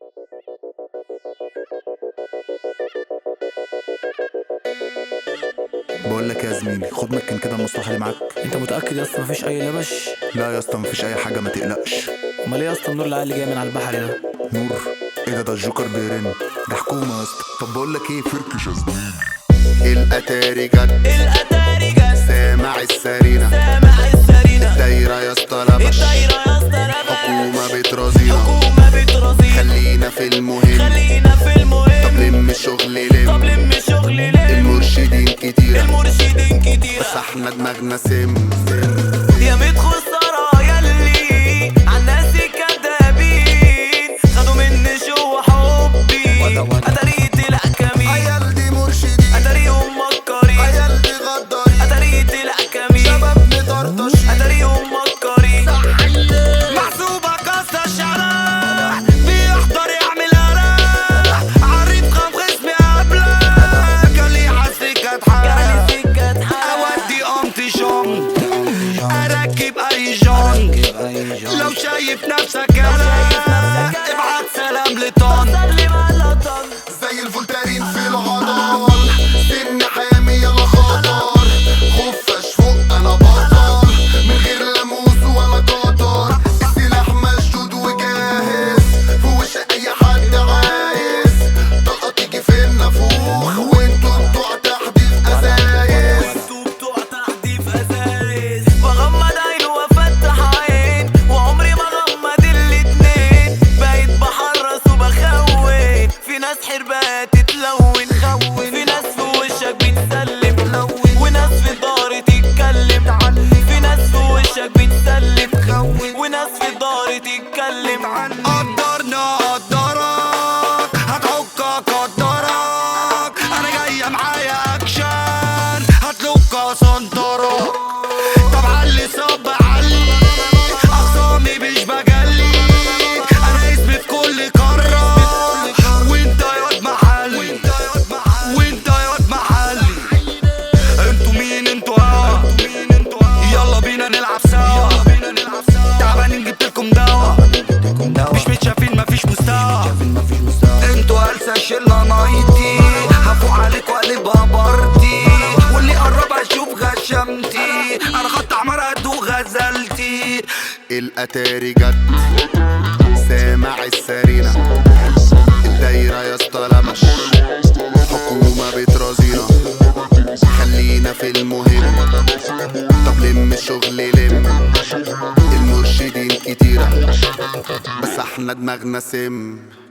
بقول لك يا زميلي خد مكن كده المصلحه اللي معاك انت متاكد يا اسطى مفيش اي لبش لا يا اسطى مفيش اي حاجه ما تقلقش امال ايه يا اسطى النور العالي اللي جاي من على البحر ده نور ايه ده ده الجوكر بيرن ده حكومه يا اسطى طب بقول لك ايه فركش يا زميلي الاتاري جت الاتاري جت سامع السرينه سامع السرينة دايره يا اسطى لبش الدايرة يا اسطى لبش حكومه بترازينا حكومة بترازينا خلينا في المهم خلينا في طب المهم لم الشغل طب لم لم الشغل لم المرشدين كتيره المرشدين كتير بس احنا دماغنا سم يا مدخل سرايا اللي عالناس كدابين خدوا مني شو حبي اتاري طلع كمين عيال دي مرشدين اتاريهم مكرين عيال دي غدارين اتاري طلع كمين شباب مطرطشين اتاريهم مكرين محسوبة قصة الشارع بيحضر يعمل قلق عريف خام خصمي قبلك قال لي حسكت حالك اودي قمت شم اركب اي جون لو شايف نفسك انا ابعت سلام لطن زي الفولترين في العضال سن حامي يلا خطر خفش فوق انا بطل من غير لموس ولا قطر السلاح مشدود وجاهز في وش اي حد عايز طلقه تيجي في النافوخ وانتوا بتوع تحديث ازايز انتوا بتوع تحديف ازايز بغمض عين وافتح عين وعمري ما غمض الاتنين بقيت بحرص وبخون في ناس حربات تتلون خون في ناس في وشك بتسلم لون وناس في داري تتكلم في ناس في وشك بتسلم خون وناس في داري تتكلم قدرنا قدرك هتعكك قدرك انا جايه معايا اكشن هتلوك سنطرك طب علي صب علي اخصامي مش بجلي انا اسمي في كل قاره وانت ياض محلي وانت ياض محلي انتوا مين انتوا اه يلا بينا نلعب سوا تعبانين جبتلكم دوا مش متشافين مفيش مستوى انتوا هلسة شلة نايتي هفوق عليك واقلبها بارتي واللي قرب اشوف غشمتي انا خط احمر هدوق غزلتي الاتاري جت سامع السرينه الدايره يا اسطى لبش حكومه بترازينا خلينا في المهم طب لم الشغل لم المرشدين كتيره بس احنا دماغنا سم